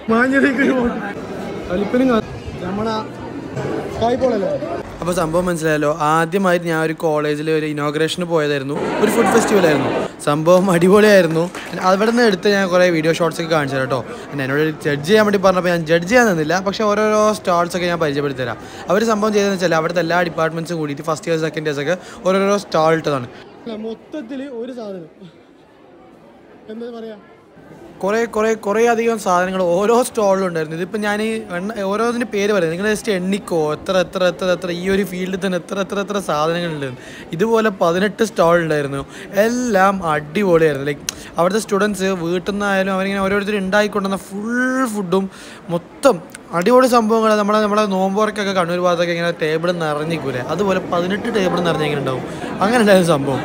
മാഞ്ഞിലേക്ക് ഒരു ബോട്ട് കലിപ്പനും നമ്മുടെ കായ്പോളല്ലേ അപ്പോൾ സംഭവം മനസ്സിലായല്ലോ ആദ്യമായിട്ട് ഞാൻ ഒരു കോളേജിൽ ഒരു ഇനോഗ്രേഷന് പോയതായിരുന്നു ഒരു ഫുഡ് ഫെസ്റ്റിവൽ ആയിരുന്നു സംഭവം അടിപൊളിയായിരുന്നു അവിടെ നിന്ന് എടുത്ത് ഞാൻ കുറേ വീഡിയോ ഷോർട്സ് ഒക്കെ കാണിച്ചു തരാം കേട്ടോ പിന്നെ എന്നോട് ജഡ്ജ് ചെയ്യാൻ വേണ്ടി പറഞ്ഞപ്പോൾ ഞാൻ ജഡ്ജ് ചെയ്യാൻ നിന്നില്ല പക്ഷേ ഓരോരോ സ്റ്റാൾസ് ഒക്കെ ഞാൻ പരിചയപ്പെടുത്തി തരാം അവർ സംഭവം ചെയ്തതെന്ന് വെച്ചാൽ അവിടുത്തെ എല്ലാ ഡിപ്പാർട്ട്മെൻറ്റ്സും കൂടിയിട്ട് ഫസ്റ്റ് ഇയർ സെക്കൻഡ് ഇയേഴ്സ് ഒക്കെ ഓരോരോ സ്റ്റാൾ ഇട്ടതാണ് മൊത്തത്തിൽ ഒരു സാധനം എന്താ പറയാ കുറേ കുറേ കുറേ അധികം സാധനങ്ങൾ ഓരോ സ്റ്റാളിലും ഉണ്ടായിരുന്നു ഇതിപ്പോൾ ഞാൻ ഈ എണ്ണ ഓരോന്നിൻ്റെ പേര് പറയാം നിങ്ങൾ ജസ്റ്റ് എണ്ണിക്കോ എത്ര എത്ര എത്ര എത്ര ഈ ഒരു ഫീൽഡിൽ തന്നെ എത്ര എത്ര എത്ര സാധനങ്ങളുണ്ട് ഇതുപോലെ പതിനെട്ട് സ്റ്റാൾ ഉണ്ടായിരുന്നു എല്ലാം അടിപൊളിയായിരുന്നു ലൈക്ക് അവിടുത്തെ സ്റ്റുഡൻസ് വീട്ടിൽ നിന്നായാലും അവരിങ്ങനെ ഓരോരുത്തർ ഉണ്ടായിക്കൊണ്ടുവന്ന ഫുൾ ഫുഡും മൊത്തം അടിപൊളി സംഭവങ്ങൾ നമ്മളെ നമ്മളെ നോമ്പോർക്കൊക്കെ കണ്ണൂർ ഭാഗത്തൊക്കെ ഇങ്ങനെ ടേബിൾ നിറഞ്ഞിക്കൂലേ അതുപോലെ പതിനെട്ട് ടേബിൾ നിറഞ്ഞിങ്ങനെ ഉണ്ടാവും അങ്ങനെ ഉണ്ടായിരുന്നു സംഭവം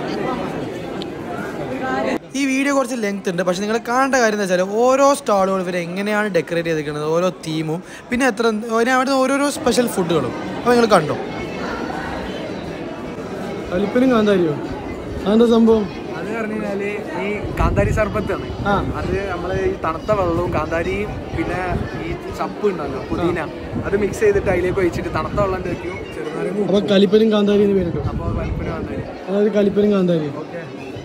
ഈ വീഡിയോ കുറച്ച് ലെങ്ത് ഉണ്ട് പക്ഷെ നിങ്ങൾ കാണേണ്ട കാര്യം എന്ന് വെച്ചാൽ ഓരോ സ്റ്റാളുകളും ഇവർ എങ്ങനെയാണ് ഡെക്കറേറ്റ് ചെയ്തിരിക്കുന്നത് ഓരോ തീമും പിന്നെ എത്ര പിന്നെ അവിടുത്തെ ഓരോരോ സ്പെഷ്യൽ ഫുഡുകളും അപ്പോൾ നിങ്ങൾ കണ്ടോ കലിപ്പനും കാന്താരിയോ അതെന്താ സംഭവം അത് പറഞ്ഞു കഴിഞ്ഞാല് ഈ കാന്താരി സർബത്താണ് ആ അത് നമ്മള് ഈ തണുത്ത വെള്ളവും കാന്താരിയും പിന്നെ ഈ ചപ്പ് ഉണ്ടല്ലോ പുതിന അത് മിക്സ് ചെയ്തിട്ട് അതിലേക്ക് ഒഴിച്ചിട്ട് തണുത്ത വെള്ളം തേക്കും ചെറുനാരങ്ങ അപ്പൊ കലിപ്പനും കാന്താരി എന്ന് പേരിട്ടു അപ്പോൾ വലുപ്പിന് കാന്താരി അതായത് കലിപ്പനും കാന്താരി ഓക്കെ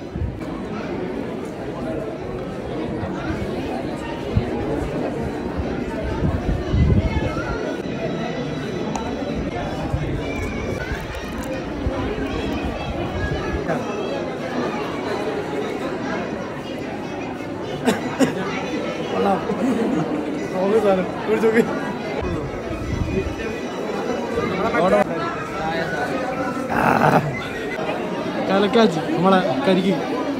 കലക്കാച്ചി നമ്മളെ കരിക്ക്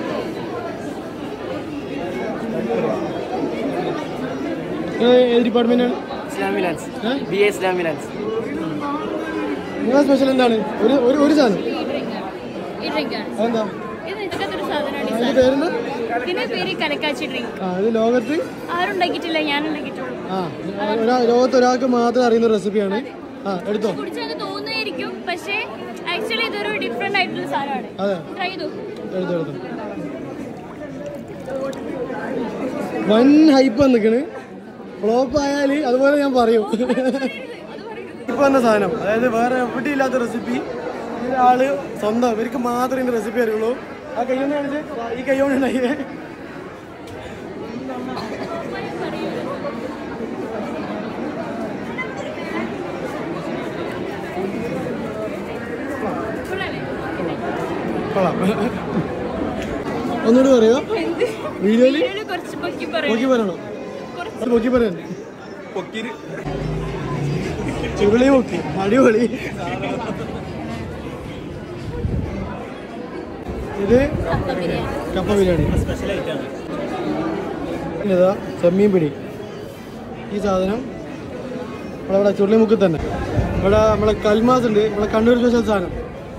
നിങ്ങൾ ഏത് ഡിപ്പാർട്ട്മെന്റാണ് ഇസ്ലാമി ലാൻസ് ഏ? ബി എ ഇസ്ലാമി ലാൻസ് നിങ്ങളെ സ്പെഷ്യൽ എന്താണ് ഒരു ഒരു ഒരു സാധനം ഈ ഡ്രിങ്കാണ് അതെന്താ ഇത് ഇതിനകത്ത് ഒരു സാധനമാണ് ഈ അതിന്റെ പേരെന്താ സാധനം ഇതിന്റെ പേര് കലക്കാച്ചി ഡ്രിങ്ക് ആ ഇത് ലോകത്ത് ആരും ഉണ്ടാക്കിയിട്ടില്ല ഞാൻ ഉണ്ടാക്കിയിട്ടുള്ളൂ ആ ഒരാ ലോകത്ത് ഒരാൾക്ക് മാത്രം അറിയുന്ന റെസിപ്പിയാണ് ആ എടുത്തോ കുടിച്ചാൽ തോന്നുമായിരിക്കും പക്ഷേ ആക്ച്വലി ഇതൊരു ഡിഫറെന്റ് ആയിട്ടുള്ള സാധനമാണ് അതെ ട്രൈ ചെയ്തു എടുത്തോ എടുത്തോ വൻ ഹൈപ്പ് വന്നിക്കണ് ഫ്ലോപ്പ് ആയാൽ അതുപോലെ ഞാൻ പറയും ഇപ്പൊ വന്ന സാധനം അതായത് വേറെ എവിടെ ഇല്ലാത്ത റെസിപ്പി ഒരാള് സ്വന്തം ഇവർക്ക് മാത്രമേ ഇതിന്റെ റെസിപ്പി അറിയുള്ളൂ ആ കൈകൊണ്ട് കാണിച്ച് ഈ കൈ കൊണ്ട് ഉണ്ടാക്കിയേ കൊള്ളാം ഒന്നുകൂടി പറയോ വീഡിയോയില് ഇതില് കുറച്ച് പൊക്കി പറയും നോക്കി പറയണോ അത് നോക്കി പറയാൻ ചുരുളി നോക്കി അടിപൊളി ഇത് കപ്പ ബിരിയാണി ഇതാ ചെമ്മീൻ പിടി ഈ സാധനം നമ്മളിവിടെ ചുരുളിമുക്കിൽ തന്നെ ഇവിടെ നമ്മളെ കൽമാസ് ഉണ്ട് നമ്മളെ കണ്ണൂർ സ്പെഷ്യൽ സാധനം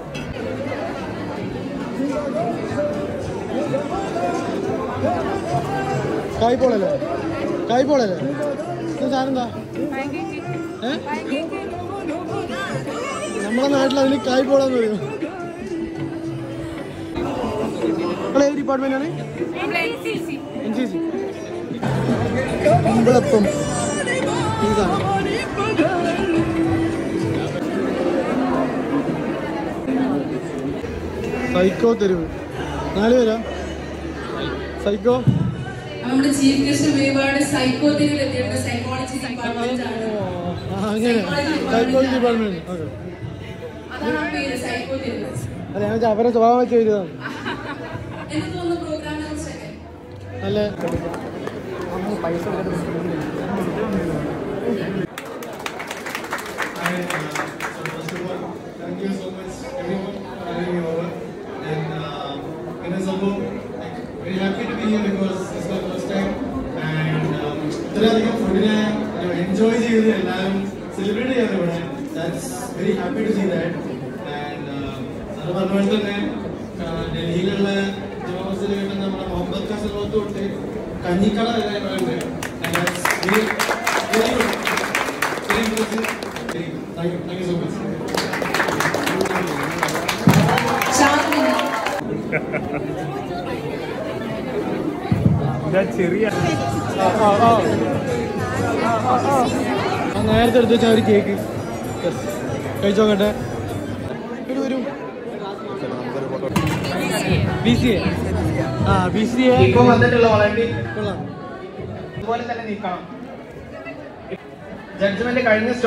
കായ്പോളല്ലേ കായ്പോളല്ലേ ഇത് സാധനം എന്താ ഏ നമ്മുടെ നാട്ടിൽ അതിന് കായ്പോളാന്ന് പറയും നിങ്ങൾ ഏത് ഡിപ്പാർട്ട്മെന്റ് ആണ് എൻ സി സി കുമ്പളപ്പം ഈ സാധനം സൈക്കോ തെരുവ് നാല് പേരാ സൈക്കോ നമ്മുടെ ചീഫ് ഗസ്റ്റ് ഒരുപാട് സൈക്കോത്തിരിൽ എത്തിയിട്ട് സൈക്കോളജി ഡിപ്പാർട്ട്മെന്റ് ആണ് ആ, അങ്ങനെ സൈക്കോളജി ഡിപ്പാർട്ട്മെന്റ് ഓക്കെ അതാണ് ആ പേര് സൈക്കോത്തിരി അല്ല ഞാൻ അവരെ സ്വഭാവം വെച്ച് എഴുതിയതാണ് എന്ന് തോന്നുന്ന പ്രോഗ്രാമിനെ കുറിച്ചൊക്കെ നല്ല Thank you so much, everyone, for having me over. And uh, it is about like, very happy to be here because it's my first time. And um, ഇത്രയധികം ഫുഡിനെ എൻജോയ് ചെയ്ത് എല്ലാവരും സെലിബ്രേറ്റ് ചെയ്യാറ് ഇവിടെ that's very happy to see that and അത് പറഞ്ഞ പോലെ തന്നെ ആ, ഡൽഹിയിലുള്ള ജമാ മസ്ജിദിൽ കിട്ടുന്ന നമ്മുടെ മുഹമ്മദ് കാസർഗോഡ് തൊട്ട് കഞ്ഞിക്കട വരെ ഇവിടെ ഉണ്ട് And that's very, very good. Very impressive. Very good. Thank you. Thank you so much. ശാന്തി ചെറിയ ആ, ആ, ആ. ആ നേരത്തെ എടുത്ത് വെച്ചാൽ ഒരു കേക്ക് യെസ് കഴിച്ചോക്കട്ടെ ഇങ്ങോട്ട് വരൂ ബി സി എ ആ ബി സി എ ഇപ്പൊ വന്നിട്ടുള്ള വളണ്ടി കൊള്ളാം ഇതുപോലെ തന്നെ നീക്കണം ജഡ്ജ്മെന്റ് കഴിഞ്ഞ സ്റ്റോ-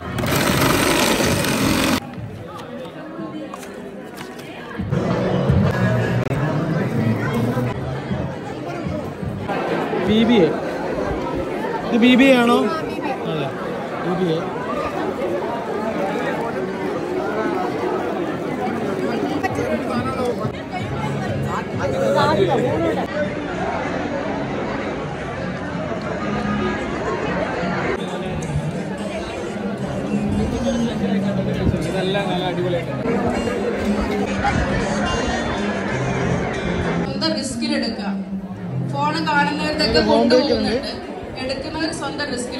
ബി ബി എ ഇത് ബി ബി എ ആണോ അതെ ബി ബി എ സ്വന്തം റിസ്കിൽ എടുക്കുക ഫോൺ കാണുന്നവരത്തൊക്കെ കൊണ്ടുപോകുന്നുണ്ട് എടുക്കുന്നവർ സ്വന്തം റിസ്കിൽ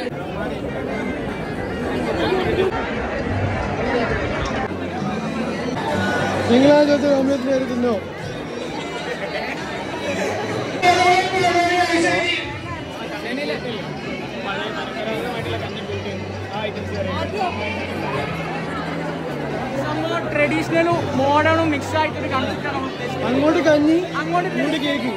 നിങ്ങളാ ചോദിച്ച ഓംലെറ്റിന് കയറി തിന്നോ ട്രഡീഷണലും മോഡേണും മിക്സ് ആയിട്ടൊരു കൺസെപ്റ്റാണ് നമ്മൾ ഉദ്ദേശിക്കുന്നത് അങ്ങോട്ട് കഞ്ഞി അങ്ങോട്ട് ഇങ്ങോട്ട് കേക്ക്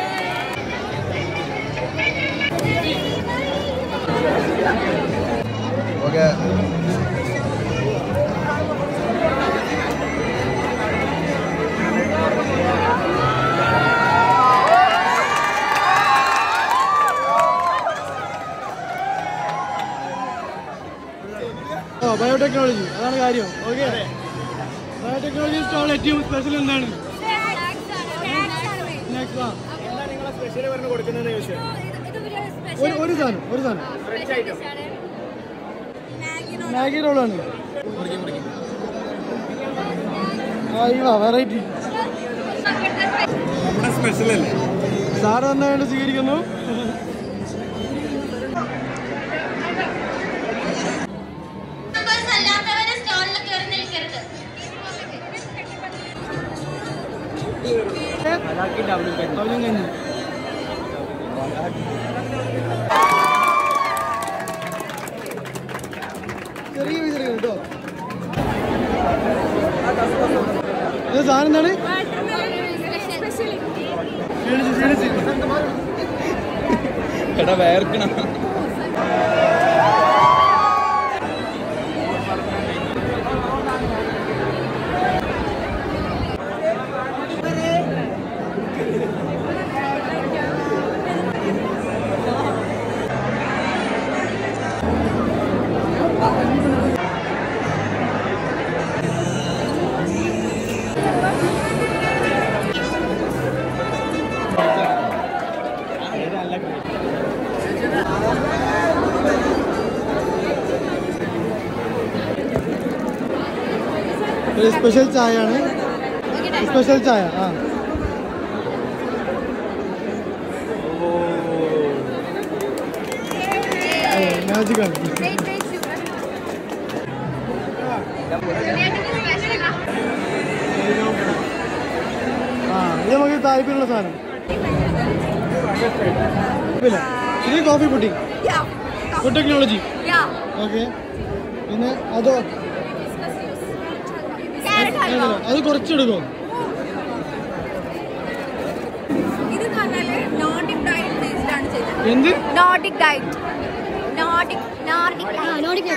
ഓ ബയോടെക്നോളജി അതാണ് കാര്യം ഓക്കെ ബയോടെക്നോളജി സ്റ്റാൾ ഏറ്റവും സ്പെഷ്യൽ എന്താണ് സ്നാക്സ് ആ ഒരു ഒരു സാധനം ഒരു സാധനം മാഗി റോളാണ് അയ്യോ വെറൈറ്റി സാറ് വന്നായിട്ട് സ്വീകരിക്കുന്നു അല്ലാത്തവരെ സ്റ്റോളിൽ കയറി നിൽക്കരുത് അവലും കഞ്ഞി ചെറിയ പീസ് എടുക്കണം കേട്ടോ ഇത് സാധനം എന്താണ് ക്ഷീണിച്ച് ക്ഷീണിച്ച് എടാ വേർക്കണം ഒരു സ്പെഷ്യൽ ചായ ആണ് സ്പെഷ്യൽ ചായ ആ മാജിക് ആണ് ആ ഇത് നമുക്ക് താല്പര്യമുള്ള സാധനം ഇല്ല ഇത് coffee pudding food technology okay പിന്നെ അതോ അതല്ല, അത് കുറച്ചെടുക്കും ഇത് പറഞ്ഞാല് നോർഡിക് ഡയറ്റ് ബേസ്ഡാണ് ചെയ്തത് എന്ത് Nordic diet Nordic Nordic Nordic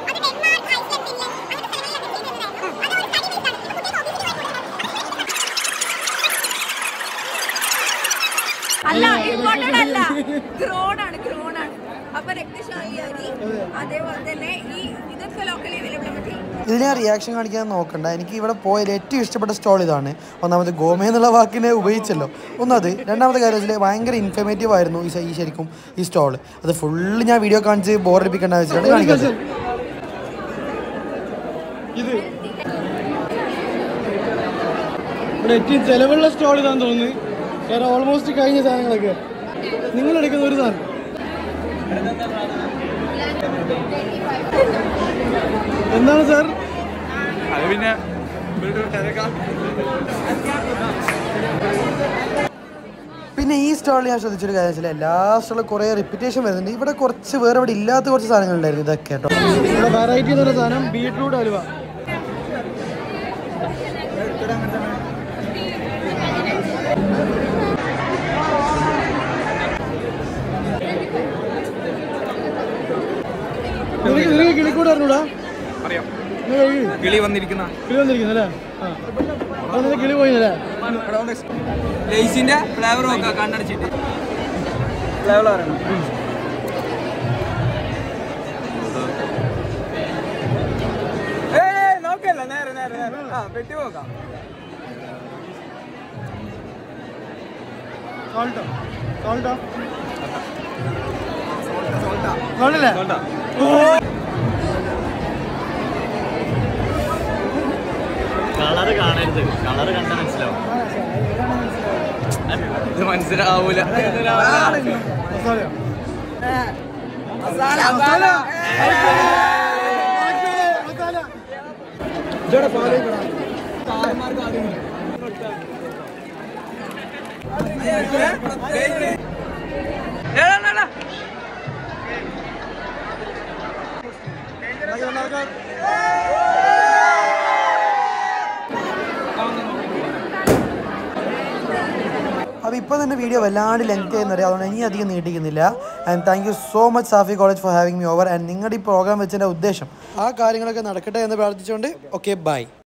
അല്ല ഇമ്പോർട്ടഡ് അല്ല ഗ്രോൺ ആണ് ഗ്രോൺ ആണ് അപ്പൊ രക്തശാലി അരി അതേപോലെ തന്നെ ഈ ഇതൊക്കെ ലോക്കലി അവൈലബിൾ മറ്റേ ഇതിൽ ഞാൻ റിയാക്ഷൻ കാണിക്കാൻ നോക്കണ്ട എനിക്ക് ഇവിടെ പോയതിൽ ഏറ്റവും ഇഷ്ടപ്പെട്ട സ്റ്റോൾ ഇതാണ് ഒന്നാമത് ഗോമേ എന്നുള്ള വാക്കിനെ ഉപയോഗിച്ചല്ലോ ഒന്നത് രണ്ടാമത്തെ കാര്യം വെച്ചാൽ ഭയങ്കര ഇൻഫർമേറ്റീവ് ആയിരുന്നു ഈ ശ- ഈ ശരിക്കും ഈ സ്റ്റോൾ അത് ഫുള്ള് ഞാൻ വീഡിയോ കാണിച്ച് ബോറടിപ്പിക്കേണ്ട വെച്ചിട്ടാണ് കാണിക്കുന്നത് ഇത് ഇവിടെ ഏറ്റവും ചെലവുള്ള സ്റ്റോൾ ഇതാന്ന് തോന്നുന്നു കാരണം ഓൾമോസ്റ്റ് കഴിഞ്ഞ സാധനങ്ങളൊക്കെ നിങ്ങൾ എടുക്കുന്ന ഒരു സാധനം എന്താണ് സാർ അത് പിന്നെ ഇവരുടെ തിരക്കാം. പിന്നെ ഈ സ്റ്റാളിൽ ഞാൻ ശ്രദ്ധിച്ചൊരു കാര്യം വെച്ചാൽ എല്ലാ സ്റ്റാളിലും കുറേ റിപ്പിറ്റേഷൻ വരുന്നുണ്ട് ഇവിടെ കുറച്ച് വേറെ ഇവിടെ ഇല്ലാത്ത കുറച്ച് സാധനങ്ങളുണ്ടായിരുന്നു ഇതൊക്കെ കേട്ടോ ഇവിടെ വെറൈറ്റി എന്ന് പറയുന്ന സാധനം ബീട്രൂട്ട് ഹലുവ നിനക്ക് നിനക്ക് കിളിക്കൂട് അറിഞ്ഞൂടാ അറിയാം നീ കഴിയ്. കിളി വന്നിരിക്കുന്ന കിളി വന്നിരിക്കുന്നല്ലേ ആ അപ്പൊ നിനക്ക് കിളി പോയില്ലേ ലേസിന്റെ ഫ്ലേവർ നോക്കാം കണ്ണടച്ചിട്ട് ഫ്ലേവർ അറിയണം നോക്കല്ല നേരെ നേരെ നേരെ ആ പെട്ടി നോക്കാം സോൾട്ടോ സോൾട്ടോ സോൾട്ടല്ലേ കളറ് കാണരുത് കളറ് കണ്ടാൽ മനസ്സിലാവും ഇത് മനസ്സിലാവൂല മസാലയോ ഇതോടെ പാല് അപ്പോൾ ഇപ്പോൾ തന്നെ വീഡിയോ വല്ലാണ്ട് ലെങ്ത് ചെയ്യുന്നറിയാം അതുകൊണ്ട് ഇനി അധികം നീട്ടിക്കുന്നില്ല and thank you so much Safi college for having me over and നിങ്ങളുടെ ഈ പ്രോഗ്രാം വെച്ചതിൻ്റെ ഉദ്ദേശം ആ കാര്യങ്ങളൊക്കെ നടക്കട്ടെ എന്ന് പ്രാർത്ഥിച്ചുകൊണ്ട് ഓക്കെ ബൈ